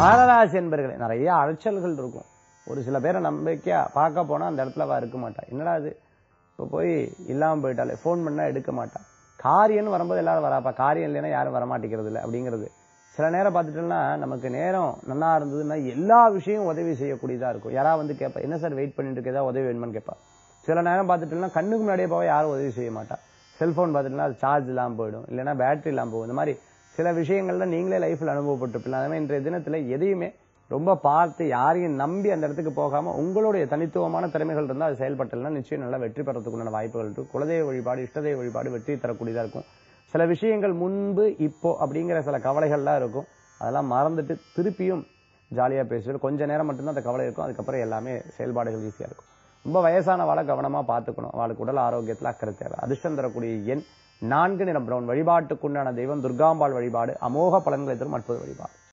மகராசி என்பர்களே நிறைய அலைச்சல்கள் இருக்கும் ஒரு சில பேரை நம்பிக்கையா பார்க்க போனா அந்த இடத்துல அவ இருக்க மாட்டா என்னடா இது இப்போ போய் இல்லாம போயிட்டாலே ஃபோன் பண்ணா எடுக்க மாட்டா காரியம்னு வரும்போது எல்லாரும் வராப்பா காரியம் இல்லைன்னா யாரும் வரமாட்டேங்கிறது இல்லை அப்படிங்கிறது சில நேரம் பார்த்துட்டோம்னா நமக்கு நேரம் நல்லா இருந்ததுன்னா எல்லா விஷயம் உதவி செய்யக்கூடியதா இருக்கும் யாராவது வந்து கேட்பா என்ன சார் வெயிட் பண்ணிட்டு இருக்க ஏதாவது உதவி வேணுமான்னு கேட்பா சில நேரம் பார்த்துட்டோம்னா கண்ணுக்கு முன்னாடியே போக யாரும் உதவி செய்ய மாட்டா செல்போன் பார்த்துட்டுனா அது சார்ஜ் இல்லாமல் போயிடும் இல்லைன்னா பேட்டரி இல்லாமல் போகும் இந்த மாதிரி சில விஷயங்கள்ல நீங்களே லைஃப்ல அனுபவப்பட்டிருப்பீங்க அதே மாதிரி இன்றைய தினத்துல எதையுமே ரொம்ப பார்த்து யாரையும் நம்பி அந்த இடத்துக்கு போகாம உங்களுடைய தனித்துவமான திறமைகள் இருந்தால் அது செயல்பட்டலைன்னா நிச்சயம் நல்லா வெற்றி பெறத்துக்குண்டான வாய்ப்புகள் இருக்கு குலதெய்வ வழிபாடு இஷ்டதெய்வ வழிபாடு வெற்றி தரக்கூடியதா இருக்கும் சில விஷயங்கள் முன்பு இப்போ அப்படிங்கிற சில கவலைகள்லாம் இருக்கும் அதெல்லாம் மறந்துட்டு திருப்பியும் ஜாலியா பேசுறது கொஞ்ச நேரம் மட்டும்தான் அந்த கவலை இருக்கும் அதுக்கப்புறம் எல்லாமே செயல்பாடுகள் ஈஸியா இருக்கும் ரொம்ப வயசான வாழை கவனமா பார்த்துக்கணும் அவளுக்கு உடல் ஆரோக்கியத்துல அக்கறை தேவை அதிர்ஷ்டம் தரக்கூடிய எண் நான்கு நிறம் பிரவுன் வழிபாட்டுக்குண்டான தெய்வம் துர்காம்பாள் வழிபாடு அமோக பலன்களை தரும் அற்புத வழிபாடு